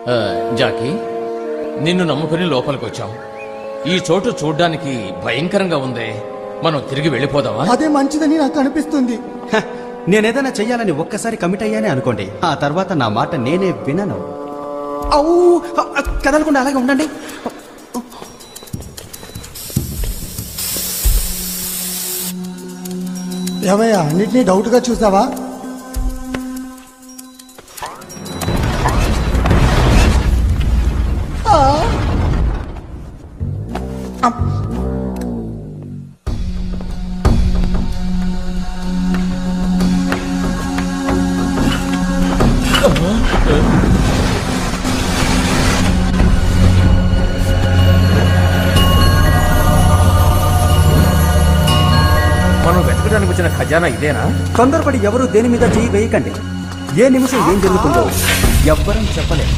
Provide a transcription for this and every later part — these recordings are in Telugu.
ఆ, జాకీ నిన్ను నమ్ముకుని లోపలికి వచ్చాం ఈ చోటు చూడ్డానికి భయంకరంగా ఉందే మనం తిరిగి వెళ్ళిపోదామా అదే మంచిదని నాకు అనిపిస్తుంది హ, నేనేదైనా చెయ్యాలని ఒక్కసారి కమిట్ అయ్యానే అనుకోండి ఆ తర్వాత నా మాట నేనే వినను అవు కదలకుండా అలాగే ఉండండి ఏమయ్యా అన్నిటినీ డౌట్ గా చూసావా ఆ. అప్. మనం వెతకడానికి వచ్చిన ఖజానా ఇదేనా తొందరపడి ఎవరు దేని మీద చేయి వేయకండి ఏ నిమిషం ఏం జరుగుతుందో ఎవ్వరం చెప్పలేం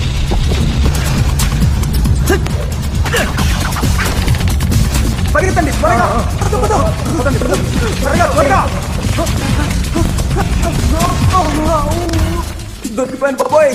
పరిగెత్తండి త్వరగా పద, పద. పదండి, పదండి. త్వరగా, త్వరగా. దొరికిపోయాను బాబోయ్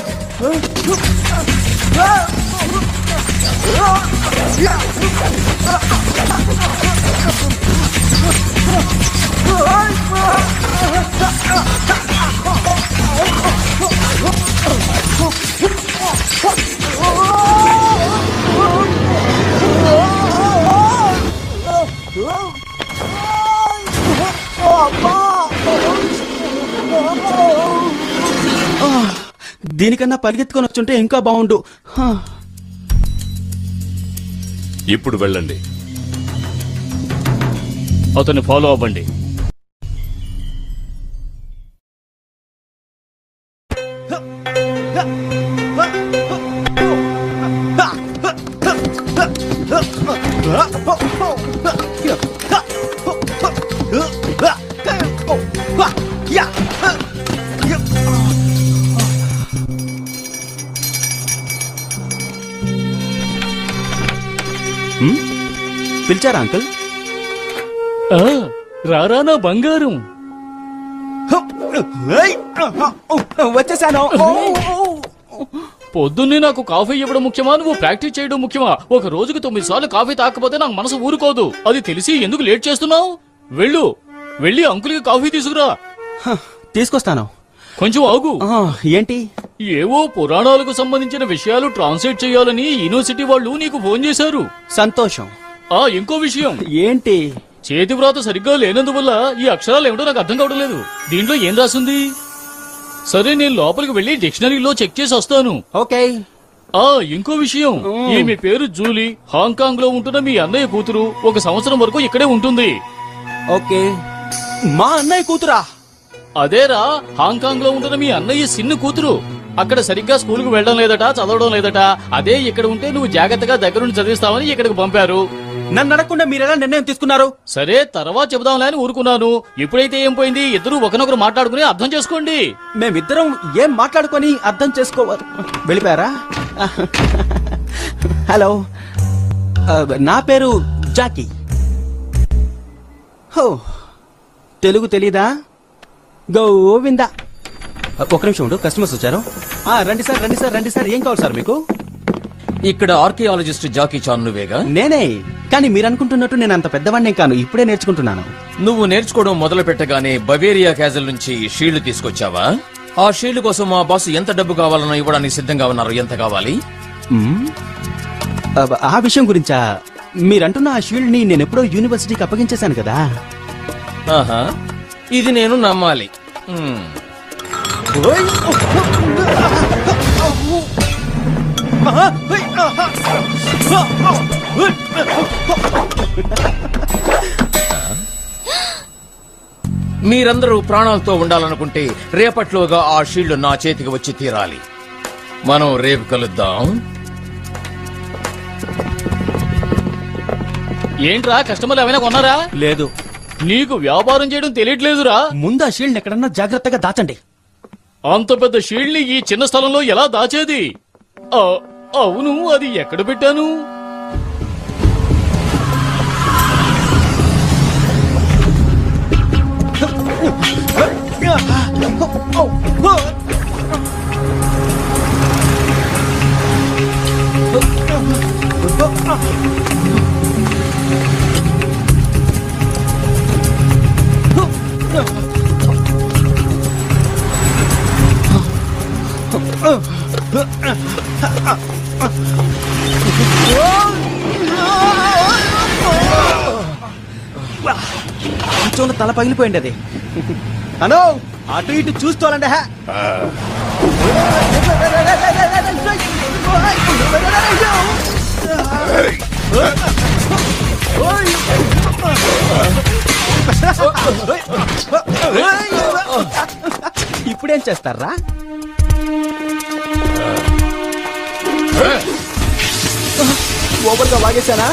దీనికన్నా పరిగెత్తుకొని వచ్చుంటే ఇంకా బాగుండు హా. ఇప్పుడు వెళ్ళండి అతన్ని ఫాలో అవ్వండి హ్మ్? పిలిచారా అంకుల్ ఆ, రారా నా బంగారం వచ్చేసాను పొద్దున్నే నాకు కాఫీ ఇవ్వడం ముఖ్యమా నువ్వు ప్రాక్టీస్ చేయడం ముఖ్యమా ఒక రోజుకు తొమ్మిది సార్లు కాఫీ తాకపోతే నాకు మనసు ఊరుకోదు అది తెలిసి ఎందుకు లేట్ చేస్తున్నావు వెళ్ళు వెళ్ళి అంకుల్కి కాఫీ తీసుకురా హ, తీసుకొస్తాను కొంచెం ఆగు ఆ, ఏంటి ఏవో పురాణాలకు సంబంధించిన విషయాలు ట్రాన్స్లేట్ చేయాలని యూనివర్సిటీ వాళ్ళు నీకు ఫోన్ చేశారు సంతోషం ఆ ఇంకో విషయం ఏంటి చేతి వ్రాత సరిగ్గా లేనందువల్ల ఈ అక్షరాలు ఏమిటో నాకు అర్థం కావడం లేదు దీంట్లో ఏం రాసింది సరే నేను లోపలికి వెళ్ళి డిక్షనరీలో చెక్ చేసి వస్తాను ఓకే ఆ ఇంకో విషయం ఈమె పేరు జూలీ హాంకాంగ్ లో ఉంటున్న మీ అన్నయ్య కూతురు ఒక సంవత్సరం వరకు ఇక్కడే ఉంటుంది ఓకే మా అన్నయ్య కూతురా అదేరా హాంకాంగ్ లో ఉంటున్న మీ అన్నయ్య సిన్ను కూతురు అక్కడ సరిగ్గా స్కూల్ కు వెళ్ళడం లేదట చదవడం లేదట అదే ఇక్కడ ఉంటే నువ్వు జాగ్రత్తగా దగ్గరుండి చదివిస్తావని ఇక్కడికి పంపారు నన్ను అడగకుండా మీరెలా నిర్ణయం తీసుకున్నారు సరే తర్వాత చెబుదాంలే అని ఊరుకున్నాను ఇప్పుడైతే ఏం పోయింది ఇద్దరు ఒకరినొకరు మాట్లాడుకుని అర్థం చేసుకోండి మేమిద్దరం ఏం మాట్లాడుకొని అర్థం చేసుకోవాలి వెళ్ళిపోయారా హలో ఆ, నా పేరు జాకీ హో తెలుగు తెలీదా గోవిందా ఆ, ఒక నిమిషం ఉండు కస్టమర్స్ వచ్చారు ఆ, రండి సార్ రండి సార్ రండి సార్ ఏం కావాలి సార్ మీకు ఇక్కడ ఆర్కియాలజిస్ట్ జాకీ చాన్ నువ్వేగా నేనే కానీ మీరు అనుకుంటున్నట్టు నేను అంత పెద్దవాడిని కాను ఇప్పుడే నేర్చుకుంటున్నాను నువ్వు నేర్చుకోవడం మొదలు పెట్టగానే బవేరియా క్యాజల్ నుంచి షీల్డ్ తీసుకొచ్చావా ఆ షీల్డ్ కోసం మా బాస్ ఎంత డబ్బు కావాలనో ఇవ్వడానికి సిద్ధంగా ఉన్నారు ఎంత కావాలి మ్మ్. అబ్బ, ఆ విషయం గురించా మీరంటున్న ఆ షీల్డ్ ని నేను ఎప్పుడో యూనివర్సిటీకి అప్పగించేశాను కదా ఆహా ఇది నేను నమ్మాలి హ్మ్. మీరందరూ ప్రాణాలతో ఉండాలనుకుంటే రేపట్లోగా ఆ షీల్డ్ నా చేతికి వచ్చి తీరాలి మనం రేపు కలుద్దాం ఏంట్రా కస్టమర్లు ఏమైనా కొన్నారా లేదు నీకు వ్యాపారం చేయడం తెలియట్లేదురా ముందు ఆ షీల్డ్ ఎక్కడన్నా జాగ్రత్తగా దాచండి అంత పెద్ద షీల్డ్ ని ఈ చిన్న స్థలంలో ఎలా దాచేది ఆ, అవును అది ఎక్కడ పెట్టాను కొంచెం తల పగిలిపోయింది అది అను అటు ఇటు చూస్తోలండి హా ఇప్పుడేం చేస్తారా ఓవర్గా వాగేశానా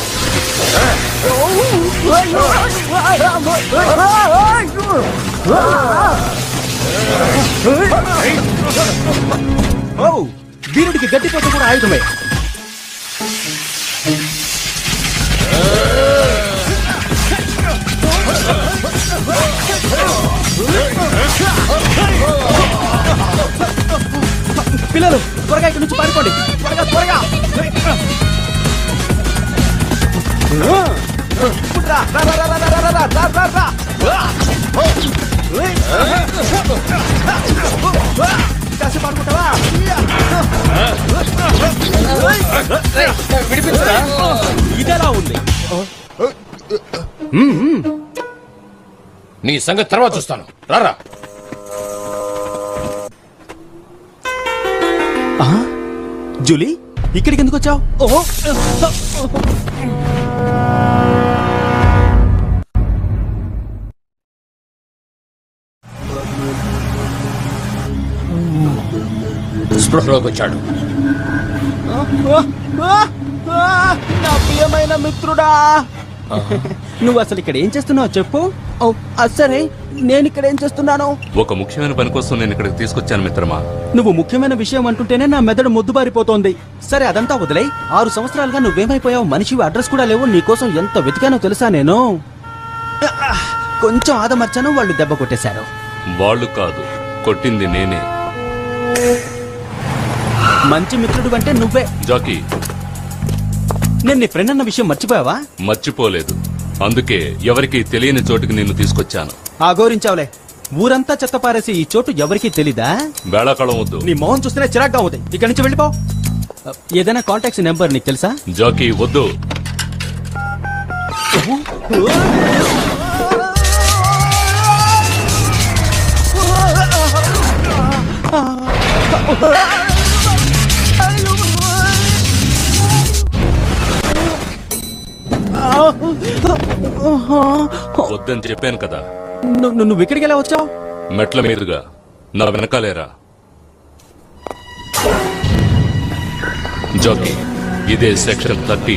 ఓ వీరుడికి గట్టిపోత కూడా ఆయుధమే పిల్లలు త్వరగా ఇక్కడి నుంచి పారిపోండి త్వరగా త్వరగా ఇప్పుడు రా, రా, రా, రా, రా, రా, రా, రా, రా, రా, రా. కాసేపు ఆడుకుంటావా? ఇదెలా ఉంది నీ సంగతి తర్వాత చూస్తాను రారా జూలీ ఇక్కడికి ఎందుకు వచ్చావు ఓహో స్పృహలోకి వచ్చాడు నా ప్రియమైన మిత్రుడా నువ్వు అసలు ఇక్కడ ఏం చేస్తున్నావు చెప్పు ఓ, ఆ, సరే నేను ఇక్కడ ఏం చేస్తున్నాను ఒక ముఖ్యమైన పని కోసం నేను ఇక్కడికి తీసుకొచ్చాను మిత్రమా నువ్వు ముఖ్యమైన విషయం అంటుంటేనే నా మెదడు మొద్దుబారిపోతోంది సరే అదంతా వదిలే ఆరు సంవత్సరాలుగా నువ్వేమైపోయావు మనిషి అడ్రస్ కూడా లేవు నీకోసం ఎంత వెతికానో తెలుసా నేను కొంచెం ఆదమర్చాను వాళ్ళు దెబ్బ కొట్టేశారు వాళ్ళు కాదు కొట్టింది నేనే మంచి మిత్రుడు అంటే నువ్వే జాకీ నేను నీ ఫ్రెండ్ అన్న విషయం మర్చిపోయావా మర్చిపోలేదు అందుకే ఎవరికీ తెలియని చోటుకి నిన్ను తీసుకొచ్చాను ఆ గౌరించావులే ఊరంతా చెత్త పారేసి ఈ చోటు ఎవరికీ తెలీదా వేళాకళం వద్దు నీ మొహం చూస్తేనే చిరాగ్గా ఉంది ఇక్కడి నుంచి వెళ్ళిపో ఏదైనా కాంటాక్ట్స్ నెంబర్ నీకు తెలుసా జాకీ వద్దు వద్దని చెప్పాను కదా ను- ను- నువ్వు ఇక్కడికి ఎలా వచ్చావు మెట్ల మీదుగా నా వెనకాలేరా జాకీ ఇదే సెక్షన్ థర్టీ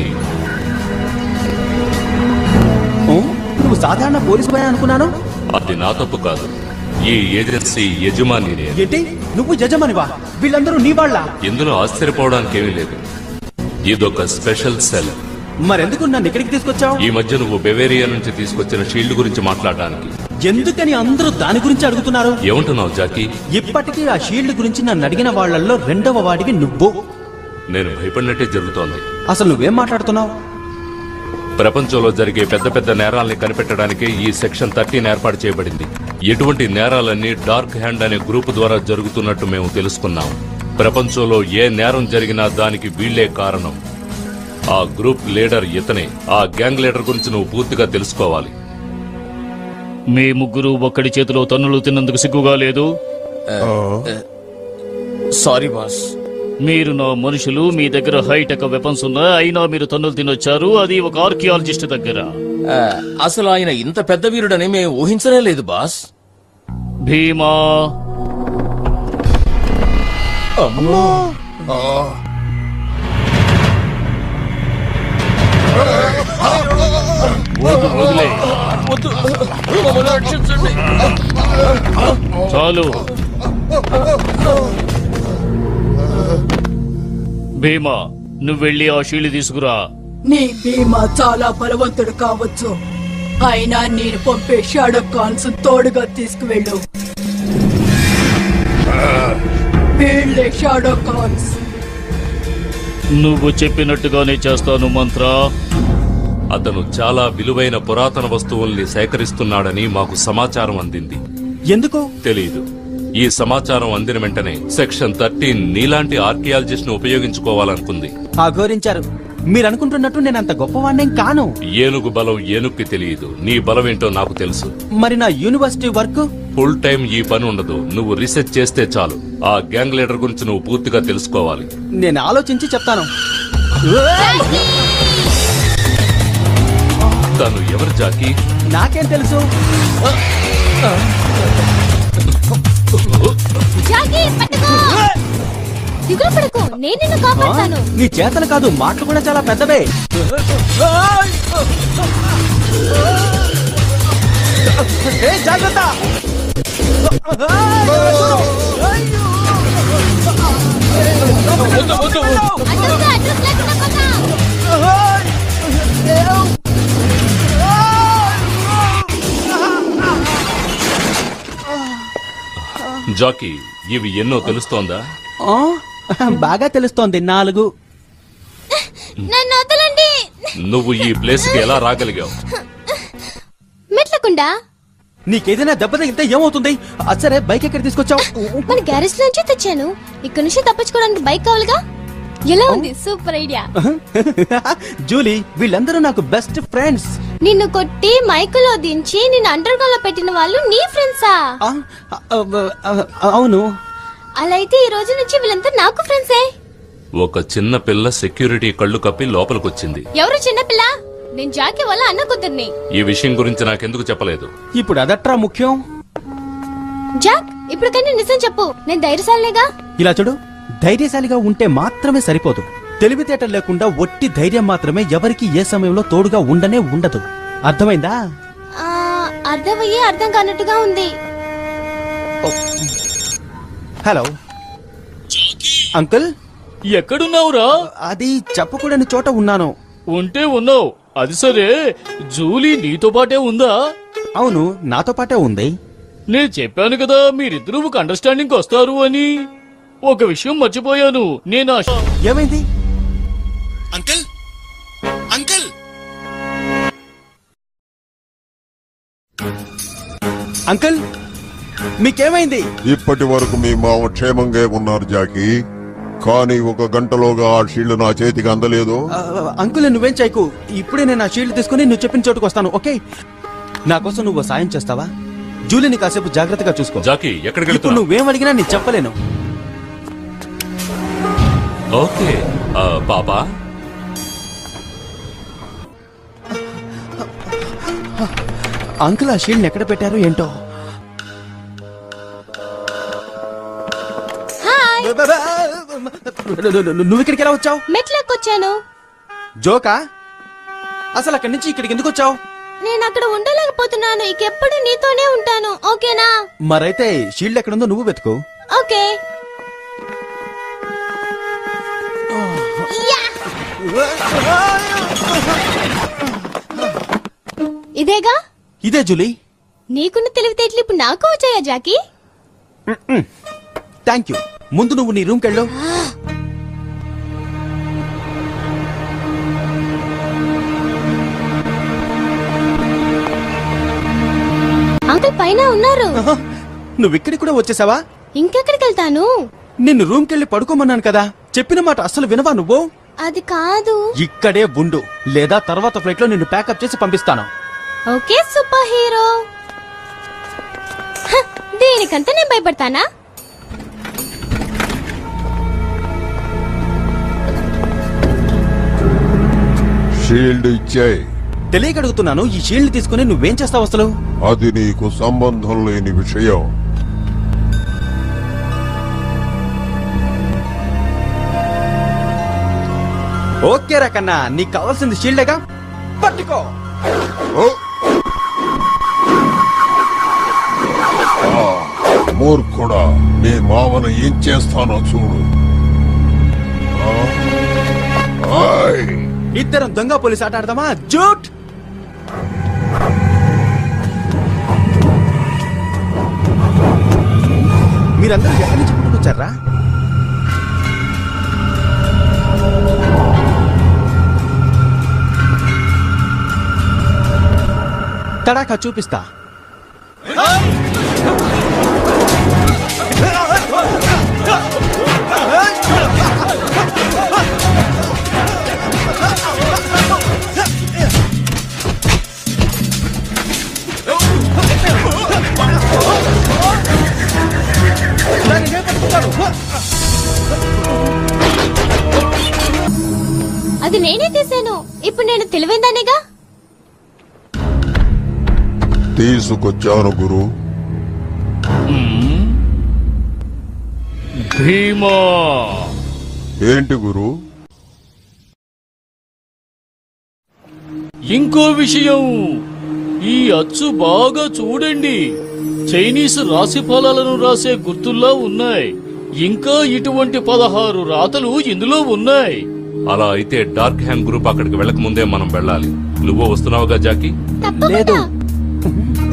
ఓ, నువ్వు సాధారణ పోలీసు బాయ్ అనుకున్నాను అది నా తప్పు కాదు ఈ ఏజెన్సీ యజమాని నేను ఏంటి నువ్వు యజమానివా వీళ్ళందరూ నీ వాళ్ళ ఇందులో ఆశ్చర్యపోవడానికి ఏమీ లేదు ఇదొక స్పెషల్ సెల్ మరెందుకు నన్ను ఇక్కడికి తీసుకొచ్చావు ఈ మధ్య నువ్వు బెవేరియా నుంచి తీసుకొచ్చిన షీల్డ్ గురించి మాట్లాడడానికి ఎందుకని అందరూ దాని గురించి అడుగుతున్నారు ఏమంటున్నావు జాకీ ఇప్పటికీ ఆ షీల్డ్ గురించి నన్ను అడిగిన వాళ్ళల్లో రెండవ వాడివి నువ్వు నేను భయపడినట్టే జరుగుతోంది అసలు నువ్వేం మాట్లాడుతున్నావు ప్రపంచంలో జరిగే పెద్ద పెద్ద నేరాల్ని కనిపెట్టడానికి ఈ సెక్షన్ థర్టీన్ ఏర్పాటు చేయబడింది ఎటువంటి నేరాలన్నీ డార్క్ హ్యాండ్ అనే గ్రూప్ ద్వారా జరుగుతున్నట్టు మేము తెలుసుకున్నాం ప్రపంచంలో ఏ నేరం జరిగినా దానికి వీళ్లే కారణం ఆ గ్రూప్ లీడర్ ఇతనే ఆ గ్యాంగ్ లీడర్ గురించి నువ్వు పూర్తిగా తెలుసుకోవాలి మీ ముగ్గురు ఒక్కడి చేతిలో తన్నులు తిన్నందుకు సిగ్గుగా లేదు సారీ బాస్ మీరు నా మనుషులు మీ దగ్గర హైటెక్ వెపన్స్ ఉన్నాయి అయినా మీరు తన్నులు తినొచ్చారు అది ఒక ఆర్కియాలజిస్ట్ దగ్గర ఆ, అసలు ఆయన ఇంత పెద్ద వీరుడని మేము ఊహించనే లేదు బాస్ భీమా వద్దు, వదిలే. చాలు భీమా నువ్వు వెళ్ళి ఆ షీల్డ్ తీసుకురా నీ భీమా చాలా బలవంతుడు కావచ్చు అయినా నేను పంపే షాడో కాన్స్ తోడుగా తీసుకువెళ్ళు వీళ్ళే షాడో కాన్స్ నువ్వు చెప్పినట్టుగానే చేస్తాను మంత్ర అతను చాలా విలువైన పురాతన వస్తువుల్ని సేకరిస్తున్నాడని మాకు సమాచారం అందింది ఎందుకు తెలియదు ఈ సమాచారం అందిన వెంటనే సెక్షన్ థర్టీన్ నీలాంటి ఆర్కియాలజిస్ట్ ను ఉపయోగించుకోవాలనుకుంది అఘోరించారు మీరు అనుకుంటున్నట్టు నేను అంత గొప్పవాణ్ణేం కాను ఏనుగు బలం ఏనుక్కి తెలియదు నీ బలం ఏంటో నాకు తెలుసు మరి నా యూనివర్సిటీ వర్క్ ఫుల్ టైం ఈ పని ఉండదు నువ్వు రీసెర్చ్ చేస్తే చాలు ఆ గ్యాంగ్ లీడర్ గురించి నువ్వు పూర్తిగా తెలుసుకోవాలి నేను ఆలోచించి చెప్తాను తను ఎవరు జాకీ నాకేం తెలుసు జాకీ పట్టుకో దిగులు పడకు నేను నిన్ను ఆ? కాపాడతాను నీ చేతలు కాదు మాటలు కూడా చాలా పెద్దవే ఏ, జాగ్రత్త అడ్రస్ అడ్రస్ లేకుండా పోతా జాకీ ఇవి ఎన్నో తెలుస్తోందా ఆ, బాగా తెలుస్తోంది నాలుగు నన్ను వదలండి నువ్వు ఈ ప్లేస్ కి ఎలా రాగలిగావు మెట్లకుండా నీకేదైనా దెబ్బ తగిలితే ఏమవుతుంది అచ్చరే బైక్ ఎక్కడ తీసుకొచ్చావు మన గ్యారేజ్ నుంచి తెచ్చాను ఇక్కడ నుంచి తప్పించుకోవడానికి బైక్ కావాలిగా ఎలా ఉంది సూపర్ ఐడియా జూలీ వీళ్ళందరూ నాకు బెస్ట్ ఫ్రెండ్స్ నిన్ను కొట్టి మైకులో దించి నిన్ను అండర్ లో పెట్టిన వాళ్ళు నీ ఫ్రెండ్సా అవును అలా అయితే ఈ రోజు నుంచి వీళ్ళంతా నాకు ఫ్రెండ్సే ఒక చిన్న పిల్ల సెక్యూరిటీ కళ్ళు కప్పి లోపలికొచ్చింది ఎవరు చిన్నపిల్ల నేను జాకి వల్ల అన్న కుదిరిని ఈ విషయం గురించి నాకెందుకు చెప్పలేదు ఇప్పుడు అదట్రా ముఖ్యం జాక్ ఇప్పటికైనా నిజం చెప్పు నేను ధైర్యశాలిగా ఇలా చూడు ధైర్యశాలిగా ఉంటే మాత్రమే సరిపోదు తెలివితేటలు లేకుండా ఒట్టి ధైర్యం మాత్రమే ఎవరికి ఏ సమయంలో తోడుగా ఉండనే ఉండదు అర్థమైందా అర్థమయ్యే అర్థం కానట్టుగా ఉంది హలో అంకుల్ ఎక్కడున్నావురా అది చెప్పకూడని చోట ఉన్నాను ఉంటే ఉన్నావు అది సరే జూలీ నీతో పాటే ఉందా అవును నాతో పాటే ఉంది నేను చెప్పాను కదా మీరిద్దరూ ఒక అండర్స్టాండింగ్ వస్తారు అని ఒక విషయం మర్చిపోయాను నేను ఆ ష- ఏమైంది అంకుల్ అంకుల్ అంకుల్ మీకేమైంది ఇప్పటి వరకు మీ మామ క్షేమంగా ఉన్నారు జాకీ కానీ ఒక గంటలోగా ఆ షీల్డ్ నా చేతికి అందలేదు ఆ, అంకుల్ నువ్వేం చేయకు ఇప్పుడే నేను ఆ షీల్డ్ తీసుకుని నువ్వు చెప్పిన చోటుకు వస్తాను ఓకే నా కోసం నువ్వు సాయం చేస్తావా జూలీని కాసేపు జాగ్రత్తగా చూసుకో జాకీ ఎక్కడికి ఇప్పుడు వెళ్తున్నావు నువ్వేం అడిగినా నేను చెప్పలేను ఓకే ఆ, పాపా అంకుల్ ఆ షీల్డ్ ఎక్కడ పెట్టారో ఏంటో హాయ్ నువ్వు ఇక్కడికి ఎలా వచ్చావు మెట్లెక్కొచ్చాను జోకా అసలు అక్కడి నుంచి ఇక్కడికి ఎందుకు వచ్చావు నేను అక్కడ ఉండలేకపోతున్నాను ఇకెప్పుడు నీతోనే ఉంటాను ఓకేనా మరైతే షీల్డ్ ఎక్కడుందో నువ్వు వెతుకు ఓకే యా! ఇదేగా ఇదే జూలీ నీకున్న తెలివితేటలు ఇప్పుడు నాకు వచ్చాయా జాకీ థ్యాంక్ యూ ముందు నువ్వు నీ రూమ్కి వెళ్ళు అంకుల్ పైన ఉన్నారు ఆహా, నువ్వు ఇక్కడికి కూడా వచ్చేసావా ఇంకెక్కడికి వెళ్తాను నిన్ను రూమ్కి వెళ్ళి పడుకోమన్నాను కదా చెప్పిన మాట అస్సలు వినవా నువ్వు అది కాదు ఇక్కడే ఉండు లేదా తర్వాత ఫ్లైట్ లో నిన్ను ప్యాకప్ చేసి పంపిస్తాను ఓకే సూపర్ హీరో హ, దీనికంతా నేను భయపడతానా షీల్డ్ ఇచ్చాయి తెలియక అడుగుతున్నాను ఈ షీల్డ్ తీసుకుని నువ్వేం చేస్తావు అసలు అది నీకు సంబంధం లేని విషయం ఓకే రా కన్నా నీకు కావాల్సింది షీల్డేగా పట్టుకో ఓ! ఆ, మూర్ఖుడా నీ మామను ఏం చేస్తానో చూడు ఆ? ఆయ్! ఇద్దరం దొంగ పోలీస్ ఆట ఆడదామా జూట్ మీరందరూ ఎక్కడి నుంచి పుట్టుకొచ్చారా తడాకా చూపిస్తా నేనే తీసాను ఇప్పుడు నేను తెలివైందానేగా తీసుకొచ్చాను గురు భీమా ఏంటి గురు ఇంకో విషయం ఈ అచ్చు బాగా చూడండి చైనీస్ రాశి ఫలాలను రాసే గుర్తుల్లా ఉన్నాయి ఇంకా ఇటువంటి పదహారు రాతలు ఇందులో ఉన్నాయి అలా అయితే డార్క్ హ్యాండ్ గ్రూప్ అక్కడికి వెళ్ళక ముందే మనం వెళ్ళాలి నువ్వు వస్తున్నావుగా జాకీ తప్పకుండా లేదు